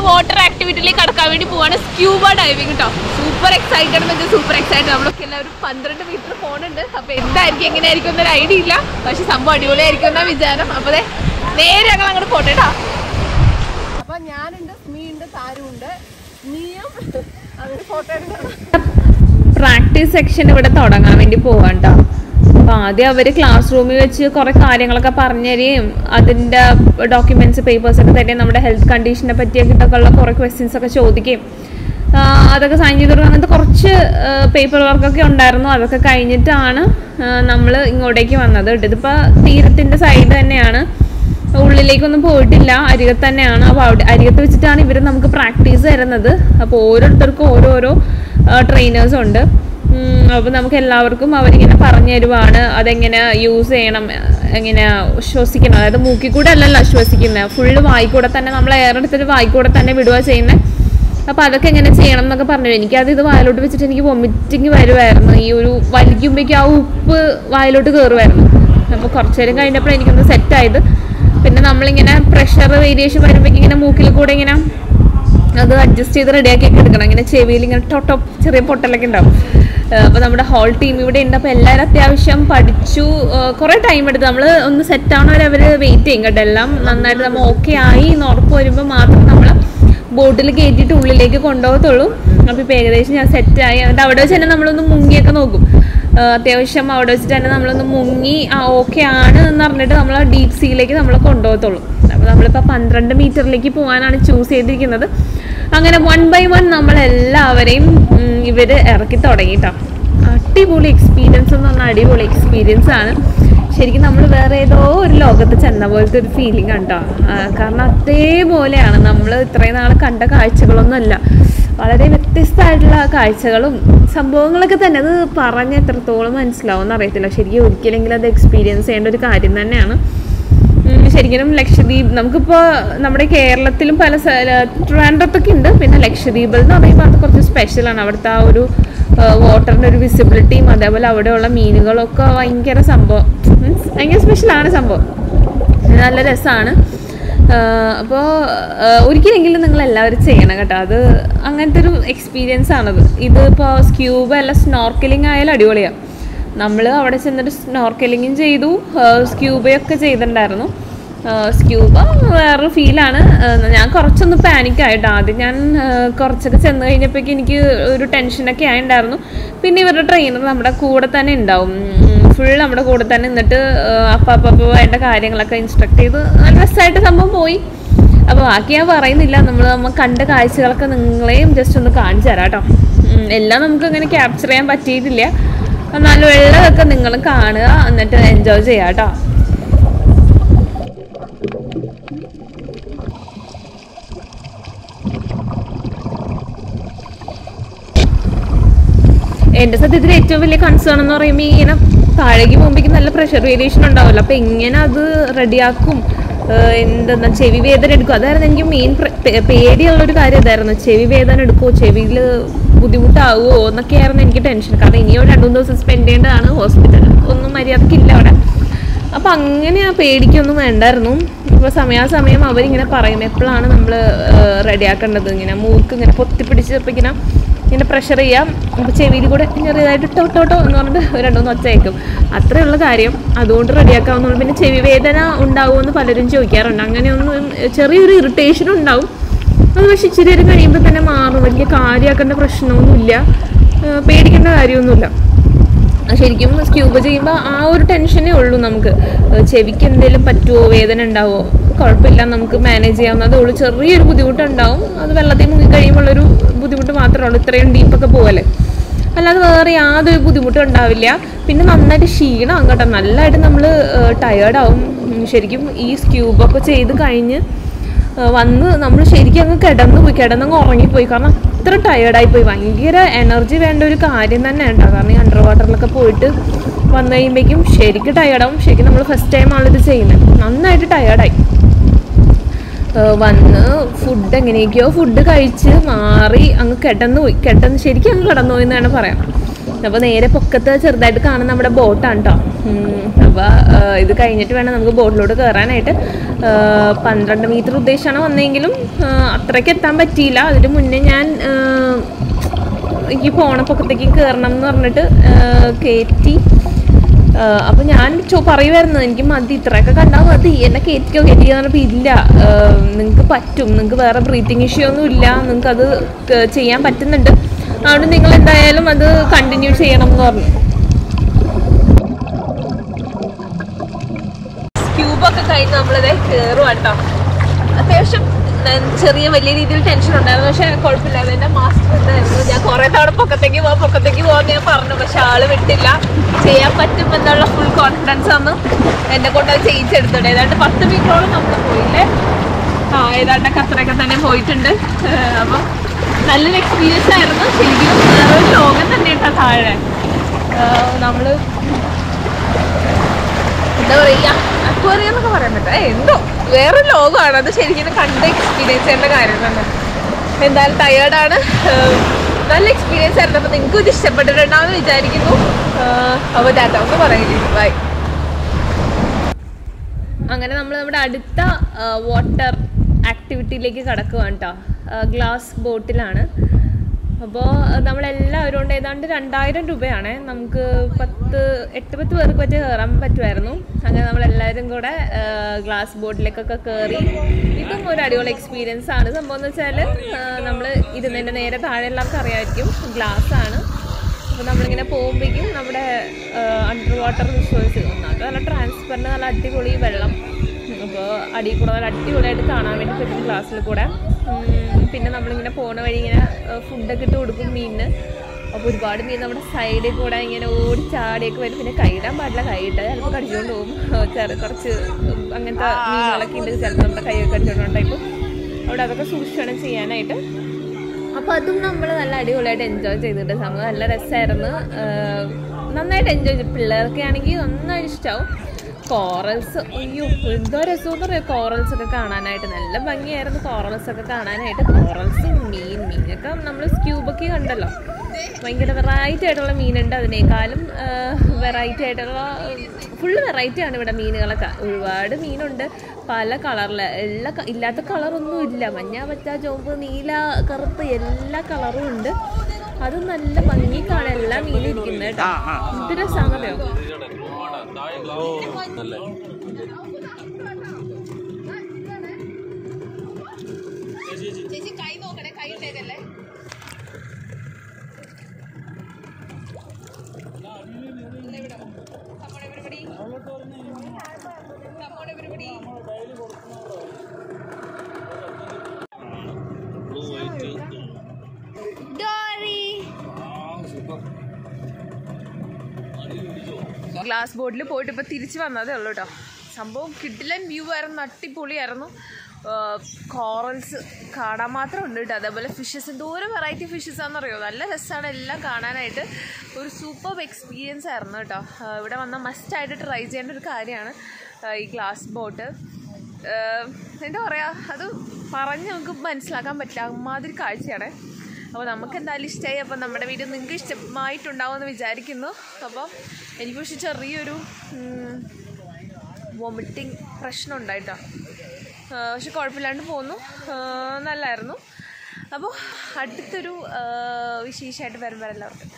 Water ആക്ടിവിറ്റിയിലേക്ക് കടക്കാൻ വേണ്ടി പോവാണ് സ്ക്യൂബ ഡൈവിംഗ് കേട്ടോ സൂപ്പർ എക്സൈറ്റഡ് എന്ന് വെച്ചാൽ സൂപ്പർ എക്സൈറ്റഡ് നമ്മളൊക്കെ എല്ലാവരും പന്ത്രണ്ട് മീറ്റർ പോകുന്നുണ്ട് അപ്പൊ എന്തായിരിക്കും എങ്ങനെയായിരിക്കും എന്നൊരു ഐഡിയ ഇല്ല പക്ഷെ സംഭവം അടിപൊളിയായിരിക്കും എന്നാ വിചാരം അപ്പൊ ദേ നേരെ ഞങ്ങൾ അങ്ങോട്ട് പോട്ടെ കേട്ടോ അപ്പൊ ഞാനുണ്ട് സ്മീ ഉണ്ട് താരുണ്ട് നീയും അങ്ങനെ ഫോട്ടോ എടുക്കണം പ്രാക്ടീസ് സെക്ഷൻ ഇവിടെ തുടങ്ങാൻ വേണ്ടി പോവാൻ കേട്ടോ അപ്പൊ ആദ്യം അവര് ക്ലാസ് റൂമിൽ വെച്ച് കുറെ കാര്യങ്ങളൊക്കെ പറഞ്ഞു തരികയും അതിന്റെ ഡോക്യുമെന്റ്സ് പേപ്പേഴ്സ് ഒക്കെ തരുകയും നമ്മുടെ ഹെൽത്ത് കണ്ടീഷനെ പറ്റിയൊക്കെ ഉള്ള കുറെ ക്വസ്റ്റ്യൻസ് ഒക്കെ ചോദിക്കുകയും ആ, അതൊക്കെ സൈൻ ചെയ്ത് കൊടുക്കുക അങ്ങനത്തെ കുറച്ച് പേപ്പർ വർക്കൊക്കെ ഉണ്ടായിരുന്നു അതൊക്കെ കഴിഞ്ഞിട്ടാണ് നമ്മൾ ഇങ്ങോട്ടേക്ക് വന്നത് കേട്ടോ. ഇതിപ്പോ തീരത്തിന്റെ സൈഡ് തന്നെയാണ് ഉള്ളിലേക്കൊന്നും പോയിട്ടില്ല അരികത്ത് തന്നെയാണ് അപ്പോൾ അവിടെ അരികത്ത് വെച്ചിട്ടാണ് ഇവർ നമുക്ക് പ്രാക്ടീസ് തരുന്നത് അപ്പോൾ ഓരോരുത്തർക്കും ഓരോരോ ട്രെയിനേഴ്സ് ഉണ്ട് അപ്പോൾ നമുക്ക് എല്ലാവർക്കും അവരിങ്ങനെ പറഞ്ഞു തരുവാണ് അതെങ്ങനെ യൂസ് ചെയ്യണം എങ്ങനെ ശ്വസിക്കണം അതായത് മൂക്കിൽ കൂടെ അല്ലല്ലോ ശ്വസിക്കുന്നത് ഫുള്ള് വായിക്കൂടെ തന്നെ നമ്മൾ എയർ എടുത്തിട്ട് വായിക്കൂടെ തന്നെ വിടുക ചെയ്യുന്നത് അപ്പോൾ അതൊക്കെ എങ്ങനെ ചെയ്യണം എന്നൊക്കെ പറഞ്ഞു എനിക്കത് ഇത് വായിലോട്ട് വെച്ചിട്ട് എനിക്ക് വൊമിറ്റിങ് വരുമായിരുന്നു ഈ ഒരു വലിക്കുമ്പോഴേക്കും ആ ഉപ്പ് വായിലോട്ട് കയറുമായിരുന്നു അപ്പോൾ കുറച്ച് നേരം കഴിഞ്ഞപ്പോൾ എനിക്കൊന്ന് സെറ്റായത് പിന്നെ നമ്മളിങ്ങനെ പ്രഷർ വേരിയേഷൻ വരുമ്പോഴേക്കും ഇങ്ങനെ മൂക്കിൽ കൂടെ ഇങ്ങനെ അത് അഡ്ജസ്റ്റ് ചെയ്ത് റെഡിയാക്കി ഒക്കെ എടുക്കണം ഇങ്ങനെ ചെവിയിൽ ഇങ്ങനെ ടൊട്ടോ ചെറിയ പൊട്ടലൊക്കെ ഉണ്ടാവും അപ്പോൾ നമ്മുടെ ഹോൾ ടീം ഇവിടെ ഉണ്ട് അപ്പോൾ എല്ലാവരും അത്യാവശ്യം പഠിച്ചു കുറേ ടൈം എടുത്തു നമ്മൾ ഒന്ന് സെറ്റ് ആവണവരെ അവർ വെയിറ്റ് ചെയ്യും കേട്ടോ എല്ലാം നന്നായിട്ട് നമ്മൾ ഓക്കെ ആയി എന്ന് ഉറപ്പ് വരുമ്പോൾ മാത്രം നമ്മൾ ബോട്ടിൽ കയറ്റിയിട്ട് ഉള്ളിലേക്ക് കൊണ്ടുപോകത്തുള്ളൂ അപ്പോൾ ഇപ്പോൾ ഏകദേശം ഞാൻ സെറ്റായി എന്നിട്ട് അവിടെ വെച്ച് തന്നെ നമ്മളൊന്ന് മുങ്ങിയൊക്കെ നോക്കും ആ, അത്യാവശ്യം അവിടെ വെച്ചിട്ട് തന്നെ നമ്മളൊന്ന് മുങ്ങി ആ ഓക്കെ ആണ് എന്ന് പറഞ്ഞിട്ട് നമ്മൾ ഡീപ് സീയിലേക്ക് നമ്മൾ കൊണ്ടുപോകത്തുള്ളൂ അപ്പോൾ നമ്മളിപ്പോൾ പന്ത്രണ്ട് മീറ്ററിലേക്ക് പോകാനാണ് ചൂസ് ചെയ്തിരിക്കുന്നത് അങ്ങനെ വൺ ബൈ വൺ നമ്മളെല്ലാവരെയും ഇവർ ഇറക്കി തുടങ്ങിട്ടോ അടിപൊളി എക്സ്പീരിയൻസ് എന്ന് പറഞ്ഞാൽ അടിപൊളി എക്സ്പീരിയൻസ് ആണ് ശരിക്കും നമ്മൾ വേറെ ഏതോ ഒരു ലോകത്ത് ചെന്ന പോലത്തെ ഒരു ഫീലിംഗ് ഉണ്ടോ കാരണം അതേപോലെയാണ് നമ്മൾ ഇത്രയും നാൾ കണ്ട കാഴ്ചകളൊന്നുമല്ല വളരെ വ്യത്യസ്തമായിട്ടുള്ള കാഴ്ചകളും സംഭവങ്ങളൊക്കെ തന്നെ അത് പറഞ്ഞ് എത്രത്തോളം മനസ്സിലാവും അറിയത്തില്ല ശരിക്കും ഒരിക്കലെങ്കിലും അത് എക്സ്പീരിയൻസ് ചെയ്യേണ്ട ഒരു കാര്യം തന്നെയാണ് ഉം, ശരിക്കും ലക്ഷദ്വീപ് നമുക്കിപ്പോൾ നമ്മുടെ കേരളത്തിലും പല സ്ഥല- ട്രിവാൻഡ്രത്തൊക്കെ ഉണ്ട് പിന്നെ ലക്ഷദ്വീപിൽ എന്ന് പറയുമ്പോൾ അത് കുറച്ച് സ്പെഷ്യലാണ് അവിടുത്തെ ആ ഒരു വാട്ടറിൻ്റെ ഒരു വിസിബിലിറ്റിയും അതേപോലെ അവിടെയുള്ള മീനുകളൊക്കെ ഭയങ്കര സംഭവം മീൻസ് ഭയങ്കര സ്പെഷ്യലാണ് സംഭവം നല്ല രസമാണ് അപ്പോൾ ഒരിക്കലെങ്കിലും നിങ്ങൾ എല്ലാവരും ചെയ്യണം കേട്ടോ അത് അങ്ങനത്തെ ഒരു എക്സ്പീരിയൻസ് ആണത് ഇത് ഇപ്പോൾ സ്ക്യൂബ അല്ല സ്നോർക്കലിംഗ് ആയാലും അടിപൊളിയാണ് നമ്മൾ അവിടെ ചെന്നിട്ട് സ്നോർക്കലിങ്ങും ചെയ്തു സ്ക്യൂബയൊക്കെ ചെയ്തിട്ടുണ്ടായിരുന്നു സ്ക്യൂബ വേറൊരു ഫീലാണ് ഞാൻ കുറച്ചൊന്ന് പാനിക് ആയിട്ട് ആദ്യം ഞാൻ ആ, കുറച്ചൊക്കെ ചെന്ന് കഴിഞ്ഞപ്പോഴേക്കും എനിക്ക് ഒരു ടെൻഷനൊക്കെ ആയിട്ടുണ്ടായിരുന്നു പിന്നെ ഇവരുടെ ട്രെയിനർ നമ്മുടെ കൂടെ തന്നെ ഉണ്ടാവും ഫുൾ നമ്മുടെ കൂടെ തന്നെ നിന്നിട്ട് അപ്പം അപ്പം അപ്പം വേണ്ട കാര്യങ്ങളൊക്കെ ഇൻസ്ട്രക്ട് ചെയ്ത് നല്ല രസമായിട്ട് സംഭവം പോയി അപ്പോൾ ബാക്കി ഞാൻ പറയുന്നില്ല നമ്മൾ നമ്മൾ കണ്ട കാഴ്ചകളൊക്കെ നിങ്ങളെയും ജസ്റ്റ് ഒന്ന് കാണിച്ചു തരാം കേട്ടോ ഉം, എല്ലാം നമുക്ക് അങ്ങനെ ക്യാപ്ചർ ചെയ്യാൻ പറ്റിയിട്ടില്ല എന്നാലും ഉള്ളതൊക്കെ നിങ്ങൾ കാണുക എന്നിട്ട് എൻജോയ് ചെയ്യാം കേട്ടോ എൻ്റെ സത്യത്തിൽ ഏറ്റവും വലിയ കൺസേൺ എന്ന് പറയുമ്പോൾ ഈ ഇങ്ങനെ താഴേക്ക് പോകുമ്പോഴേക്കും നല്ല പ്രഷർ വേരിയേഷൻ ഉണ്ടാവില്ല അപ്പം എങ്ങനെ അത് റെഡിയാക്കും എന്തെന്നാ ചെവി വേദന എടുക്കും അതായിരുന്നു എനിക്ക് മെയിൻ പേടിയുള്ളൊരു കാര്യം അതായിരുന്നു ചെവി വേദന എടുക്കുമോ ചെവിയിൽ ബുദ്ധിമുട്ടാവുമോ എന്നൊക്കെയായിരുന്നു എനിക്ക് ടെൻഷൻ കാരണം ഇനിയും രണ്ട് മൂന്ന് ദിവസം സ്പെൻഡ് ചെയ്യേണ്ടതാണ് ഹോസ്പിറ്റലിൽ ഒന്നും മര്യാദക്കില്ല അവിടെ അപ്പം അങ്ങനെ ആ പേടിക്കൊന്നും വേണ്ടായിരുന്നു ഇപ്പോൾ സമയാസമയം അവരിങ്ങനെ പറയും എപ്പോഴാണ് നമ്മൾ റെഡിയാക്കേണ്ടത് ഇങ്ങനെ മൂക്ക് ഇങ്ങനെ പൊത്തിപ്പിടിച്ച് ഇപ്പം ഇങ്ങനെ ഇങ്ങനെ പ്രഷർ ചെയ്യാം ഇപ്പോൾ ചെവിയിൽ കൂടെ ചെറിയതായിട്ട് ടോ ടോ ടോ എന്ന് പറഞ്ഞിട്ട് രണ്ടു മൂന്ന് ഒച്ച കേൾക്കും അത്രയുള്ള കാര്യം അതുകൊണ്ട് റെഡിയാക്കാവുന്നുള്ളൂ പിന്നെ ചെവി വേദന ഉണ്ടാവുമെന്ന് പലരും ചോദിക്കാറുണ്ട് അങ്ങനെയൊന്നും ചെറിയൊരു ഇറിറ്റേഷൻ ഉണ്ടാവും അത് പക്ഷെ ഇച്ചിരി നേരം കഴിയുമ്പോൾ തന്നെ മാറും വലിയ കാര്യമാക്കേണ്ട പ്രശ്നമൊന്നുമില്ല ഏഹ് പേടിക്കേണ്ട കാര്യമൊന്നുമില്ല ശരിക്കും സ്ക്യൂബ ചെയ്യുമ്പോൾ ആ ഒരു ടെൻഷനേ ഉള്ളൂ നമുക്ക് ഏഹ് ചെവിക്ക് എന്തെങ്കിലും പറ്റുമോ വേദന ഉണ്ടാവുമോ കുഴപ്പമില്ല നമുക്ക് മാനേജ് ചെയ്യാവുന്നതേ ഉള്ളൂ ചെറിയൊരു ബുദ്ധിമുട്ടുണ്ടാവും അത് വെള്ളത്തിൽ മുങ്ങി കഴിയുമ്പോഴുള്ളൊരു ബുദ്ധിമുട്ട് മാത്രമേ ഉള്ളൂ ഇത്രയും ഡീപ്പൊക്കെ പോകല്ലേ അല്ലാതെ വേറെ യാതൊരു ബുദ്ധിമുട്ടും ഉണ്ടാവില്ല പിന്നെ നന്നായിട്ട് ക്ഷീണം കേട്ടോ നല്ലതായിട്ട് നമ്മൾ ടയേർഡാവും ശരിക്കും ഈ സ്ക്യൂബൊക്കെ ചെയ്ത് കഴിഞ്ഞ് ആ, വന്ന് നമ്മൾ ശരിക്കും അങ്ങ് കിടന്നു പോയി കിടന്നങ്ങ് ഉറങ്ങിപ്പോയി കാരണം അത്ര ടയേർഡായി പോയി ഭയങ്കര എനർജി വേണ്ട ഒരു കാര്യം തന്നെ ഉണ്ടോ കാരണം ഈ അണ്ടർ വാട്ടറിലൊക്കെ പോയിട്ട് വന്നു കഴിയുമ്പോഴേക്കും ശരിക്കും ടയേർഡാവും ശരിക്കും നമ്മൾ ഫസ്റ്റ് ടൈമാണ് ഇത് ചെയ്യുന്നത് നന്നായിട്ട് ടയേർഡായി വന്ന് ഫുഡ് എങ്ങനെയൊക്കെയോ ഫുഡ് കഴിച്ച് മാറി അങ്ങ് കിടന്നു പോയി കിടന്ന് ശരിക്കും അങ്ങ് കിടന്നു പോയി എന്നാണ് പറയാം അപ്പോൾ നേരെ പൊക്കത്ത് ചെറുതായിട്ട് കാണുന്ന നമ്മുടെ ബോട്ടാണ് കേട്ടോ അപ്പോൾ ഇത് കഴിഞ്ഞിട്ട് വേണം നമുക്ക് ബോട്ടിലോട്ട് കയറാനായിട്ട് ആ, പന്ത്രണ്ട് മീറ്റർ ഉദ്ദേശിച്ചാണ് വന്നെങ്കിലും ആ, അത്രയ്ക്ക് എത്താൻ പറ്റിയില്ല അതിന് മുന്നേ ഞാൻ ആ, എനിക്ക് പോണ പൊക്കത്തേക്ക് കയറണം എന്ന് പറഞ്ഞിട്ട് ആ, കയറ്റി അപ്പം ഞാൻ ചോ പറയുമായിരുന്നു എനിക്ക് മതി ഇത്രയൊക്കെ കണ്ടാൽ മതി എന്നെ കയറ്റിക്കോ കയറ്റിക്കോ എന്ന് പറഞ്ഞപ്പോൾ ഇല്ല നിങ്ങൾക്ക് പറ്റും നിങ്ങൾക്ക് വേറെ ബ്രീത്തിങ് ഇഷ്യൂ ഒന്നും ഇല്ല നിങ്ങൾക്ക് അത് ക- ചെയ്യാൻ പറ്റുന്നുണ്ട് അതുകൊണ്ട് നിങ്ങൾ എന്തായാലും അത് കണ്ടിന്യൂ ചെയ്യണം എന്ന് പറഞ്ഞു ക്യൂബൊക്കെ കഴിഞ്ഞ് നമ്മളിത് കയറുവാണ് കേട്ടോ അത്യാവശ്യം ന- ചെറിയ വലിയ രീതിയിൽ ടെൻഷൻ ഉണ്ടായിരുന്നു പക്ഷെ കുഴപ്പമില്ലാതെ എൻ്റെ മാസ്റ്റർ ഉണ്ടായിരുന്നു ഞാൻ കുറേ തവണ പൊക്കത്തേക്ക് പോവാം പൊക്കത്തേക്ക് പോകാൻ ഞാൻ പറഞ്ഞു പക്ഷെ ആള് വിട്ടില്ല ചെയ്യാൻ പറ്റും എന്നുള്ള ഫുൾ കോൺഫിഡൻസ് വന്നു എന്നെ കൊണ്ട് അത് ചെയ്യിച്ചെടുത്തിട്ട് ഏതാണ്ട് പത്ത് മീറ്ററോളം നമ്മൾ പോയില്ലേ ആ ഏതാണ്ടൊക്കെ അത്രയൊക്കെ തന്നെ പോയിട്ടുണ്ട് ഏഹ് അപ്പം നല്ലൊരു എക്സ്പീരിയൻസ് ആയിരുന്നു ശരിക്കും വേറൊരു ലോകം തന്നെ കേട്ടോ താഴെ ഏഹ് നമ്മള് എന്താ പറയാ അക്വേറിയം എന്നൊക്കെ പറയാൻ പറ്റും ഏ, എന്തോ വേറെ ലോകമാണ് അത് ശരിക്കും കണ്ട് എക്സ്പീരിയൻസ് ചെയ്യേണ്ട കാര്യം തന്നെ എന്തായാലും ടയേർഡാണ് നല്ല എക്സ്പീരിയൻസ് ആയിരുന്നു അപ്പൊ നിങ്ങൾക്കും ഇത് ഇഷ്ടപ്പെട്ടിട്ടുണ്ടാവുമെന്ന് വിചാരിക്കുന്നു അപ്പോൾ ടാറ്റ ഒന്ന് പറയില്ലേ ബൈ അങ്ങനെ നമ്മൾ നമ്മുടെ അടുത്ത വാട്ടർ ആക്ടിവിറ്റിയിലേക്ക് കടക്കുവാണ് കേട്ടോ ഗ്ലാസ് ബോട്ടിലാണ് അപ്പോൾ നമ്മളെല്ലാവരും കൊണ്ട് ഏതാണ്ട് രണ്ടായിരം രൂപയാണ് നമുക്ക് പത്ത് എട്ട് പത്ത് പേർക്ക് പറ്റി കയറാൻ പറ്റുമായിരുന്നു അങ്ങനെ നമ്മളെല്ലാവരും കൂടെ ഗ്ലാസ് ബോട്ടിലേക്കൊക്കെ കയറി ഇതും ഒരു അടിപൊളി എക്സ്പീരിയൻസ് ആണ് സംഭവം എന്ന് വെച്ചാൽ നമ്മൾ ഇരുന്നതിൻ്റെ നേരെ താഴെ എല്ലാവർക്കും അറിയാമായിരിക്കും ഗ്ലാസ് ആണ് അപ്പോൾ നമ്മളിങ്ങനെ പോകുമ്പോഴേക്കും നമ്മുടെ അണ്ടർ വാട്ടർ വിഷ്വൽസ് അത് നല്ല ട്രാൻസ്പെറൻറ്റ് നല്ല അടിപൊളി വെള്ളം അപ്പോൾ അടിയിൽ കൂടെ നല്ല അടിപൊളിയായിട്ട് കാണാൻ വേണ്ടി പറ്റും ഗ്ലാസ്സിൽ കൂടെ ഉം, പിന്നെ നമ്മളിങ്ങനെ പോണ വഴി ഇങ്ങനെ ഫുഡൊക്കെ ഇട്ട് കൊടുക്കും മീനിന് അപ്പോൾ ഒരുപാട് മീൻ നമ്മുടെ സൈഡിൽ കൂടെ ഇങ്ങനെ ഓടി ചാടിയൊക്കെ വരും പിന്നെ കൈയിടാൻ പാടില്ല കൈയിട്ടാൽ ചിലപ്പോൾ കടിച്ചുകൊണ്ട് പോകും ചെറു കുറച്ച് ഉം, അങ്ങനത്തെ മീനുകളൊക്കെ ഉണ്ട് ചിലപ്പോൾ നമ്മുടെ കൈയൊക്കെ കടിച്ചുകൊണ്ടുണ്ടായിപ്പോൾ അവിടെ അതൊക്കെ സൂക്ഷിച്ച് വേണം ചെയ്യാനായിട്ട് അപ്പോൾ അതും നമ്മൾ നല്ല അടിപൊളിയായിട്ട് എൻജോയ് ചെയ്തിട്ട് സംഭവം നല്ല രസമായിരുന്നു നന്നായിട്ട് എൻജോയ് ചെയ്തു പിള്ളേർക്ക് ആണെങ്കിൽ നന്നായിട്ട് ഇഷ്ടമാവും കോറൽസ് അയ്യോ എന്തോ രസമെന്ന് പറയാം കോറൽസ് ഒക്കെ കാണാനായിട്ട് നല്ല ഭംഗിയായിരുന്നു കോറൽസ് ഒക്കെ കാണാനായിട്ട് കോറൽസ് മീൻ മീനൊക്കെ നമ്മൾ സ്ക്യൂബൊക്കെ കണ്ടല്ലോ ഭയങ്കര വെറൈറ്റി ആയിട്ടുള്ള മീനുണ്ട് അതിനേക്കാളും വെറൈറ്റി ആയിട്ടുള്ള ഫുള്ള് വെറൈറ്റി ആണ് ഇവിടെ മീനുകളൊക്കെ ഒരുപാട് മീനുണ്ട് പല കളറിൽ എല്ലാ ക- ഇല്ലാത്ത കളറൊന്നും ഇല്ല മഞ്ഞ പച്ച ചുവപ്പ് നീല കറുപ്പ് എല്ലാ കളറും ഉണ്ട് അത് നല്ല ഭംഗി കാണാൻ എല്ലാ മീനും ഇരിക്കുന്നത് കേട്ടോ എന്ത് രസമാണെന്നറിയോ ചേച്ചി കൈ നോക്കണേ കൈ ഇട്ടേക്കല്ലേ ഗ്ലാസ് ബോട്ടിൽ പോയിട്ട് ഇപ്പൊ തിരിച്ചു വന്നതേ ഉള്ളൂ കേട്ടോ സംഭവം കിഡിലൻ വ്യൂ ആയിരുന്നു അടിപൊളിയായിരുന്നു കോറൽസ് കാണാൻ മാത്രം ഉണ്ട് കേട്ടോ അതേപോലെ ഫിഷസ് എന്തോരം വെറൈറ്റി ഫിഷസ് ആണെന്നറിയോ നല്ല രസമാണ് എല്ലാം കാണാനായിട്ട് ഒരു സൂപ്പർ എക്സ്പീരിയൻസ് ആയിരുന്നു കേട്ടോ ആ, ഇവിടെ വന്ന മസ്റ്റായിട്ട് ട്രൈ ചെയ്യേണ്ട ഒരു കാര്യമാണ് ആ, ഈ ഗ്ലാസ് ബോട്ട് എന്താ പറയുക അത് പറഞ്ഞ് നമുക്ക് മനസ്സിലാക്കാൻ പറ്റില്ല അമ്മാതിരി കാഴ്ചയാണ് അപ്പോൾ നമുക്ക് എന്തായാലും ഇഷ്ടമായി അപ്പോൾ നമ്മുടെ വീഡിയോ നിങ്ങൾക്ക് ഇഷ്ടമായിട്ടുണ്ടാവുമെന്ന് വിചാരിക്കുന്നു അപ്പോൾ എനിക്ക് പക്ഷെ ചെറിയൊരു വോമിറ്റിംഗ് പ്രശ്നം ഉണ്ടായിട്ടോ പക്ഷെ കുഴപ്പമില്ലാണ്ട് പോന്നു ആ, നല്ലായിരുന്നു അപ്പോൾ അടുത്തൊരു വിശേഷമായിട്ട് വരുമ്പോൾ എല്ലാവർക്കും